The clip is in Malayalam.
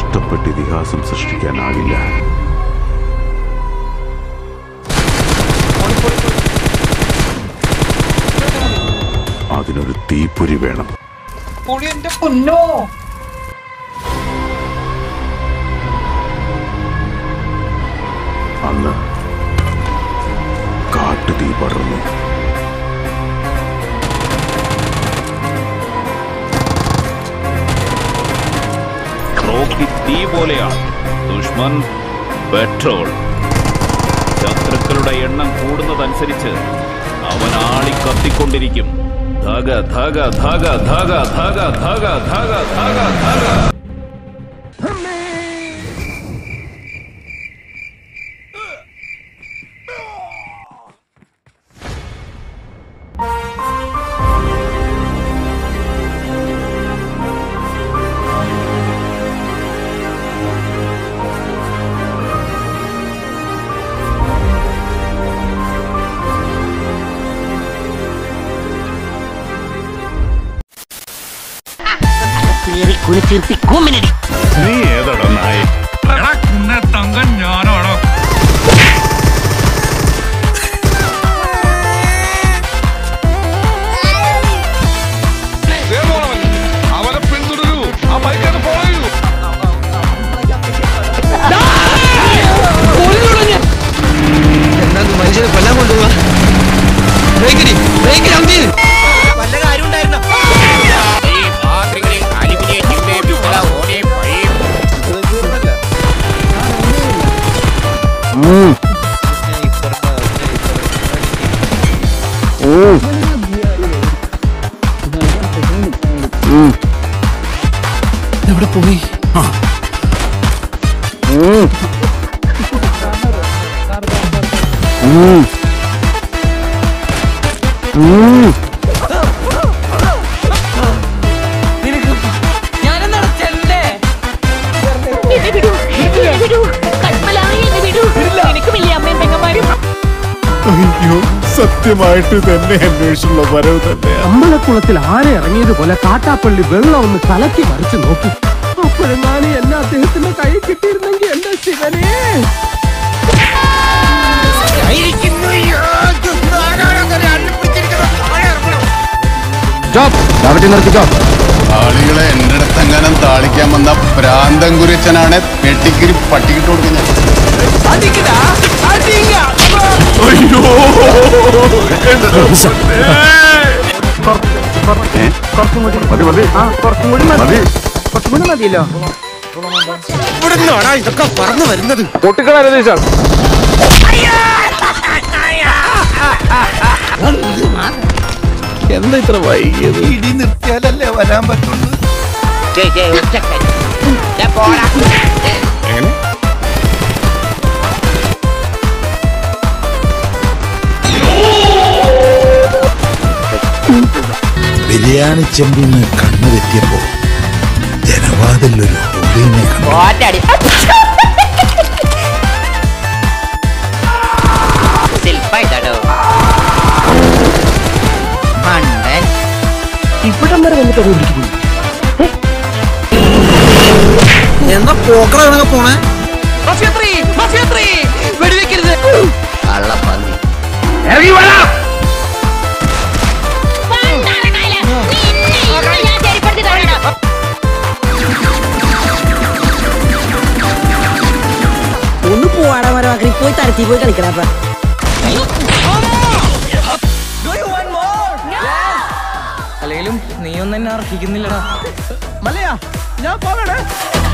കഷ്ടപ്പെട്ട് ഇതിഹാസം സൃഷ്ടിക്കാനാകില്ല അതിനൊരു തീപ്പൊരി വേണം പൊളി എന്റെ പൊന്നോ അന്ന് കാട്ടുതീ പടർന്നു റോക്കി തീ പോലെയാണ് ദുഷ്മൻ പെട്രോൾ ശത്രുക്കളുടെ എണ്ണം കൂടുന്നതനുസരിച്ച് അവൻ ആളി കത്തിക്കൊണ്ടിരിക്കും ധഗ ധഗ ധഗ ധഗ ധഗ ധഗ ധഗ ധഗ ധഗ നീ ഏതാടാ നായ എടാ കുന്നെ തങ്കൻ ഞാനാണോ അവനെ പിന്തുടരൂ ആ ബൈക്കാണ് ഫോളോ ചെയ്യൂ മനുഷ്യനെ കൊല്ലാൻ കൊണ്ടുപോവാ ബ്രേക്കിടി ബ്രേക്കിൽ അമ്പീര് എവിടെ പോയി അയ്യോ സത്യമായിട്ട് തന്നെ അന്വേഷിച്ചുള്ള വരവ് തന്നെ അമ്പലക്കുളത്തിൽ ആന ഇറങ്ങിയതുപോലെ കാട്ടാപ്പള്ളി വെള്ളം ഒന്ന് കലക്കി മറിച്ചു നോക്കി അപ്പോഴെങ്ങാനും എന്നെ അദ്ദേഹത്തിന്റെ കൈ കിട്ടിയിരുന്നെങ്കിൽ എന്റെ ശിവനെ ആളുകളെ എന്റെ അടുത്തെങ്ങാനും താളിക്കാൻ വന്ന പ്രാന്തം കുരിച്ചനാണ് വെട്ടിക്കിരി പട്ടിക്കിട്ട് കൊടുക്കുന്നത് മതി മതി കുറച്ചും കൂടി മതി കുറച്ചും കൂടി മതിയല്ലോ ഇതൊക്കെ പറന്നു വരുന്നത് എന്താ ഇത്ര വൈകിയത് ഇടി നിർത്തിയാലല്ലേ വരാൻ പറ്റുള്ളൂ ബിരിയാണി ചെമ്പിന്ന് കണ്ണു തെറ്റിയപ്പോ ജനവാതിൽ ഒരു ഹോളിനെ കണ്ടു ഇവിടം വരെ വന്നിട്ട് ഓടിക്കുന്നു എന്താ പോക്കറ പോണേ ഒന്ന് പോവാടാ മരമാക്കി പോയി തരത്തി പോയി കളിക്കണപ്പ അല്ലെങ്കിലും നീ ഒന്നും എന്നെ അർഹിക്കുന്നില്ലടാ മല്ലയാ ഞാൻ പോകണേ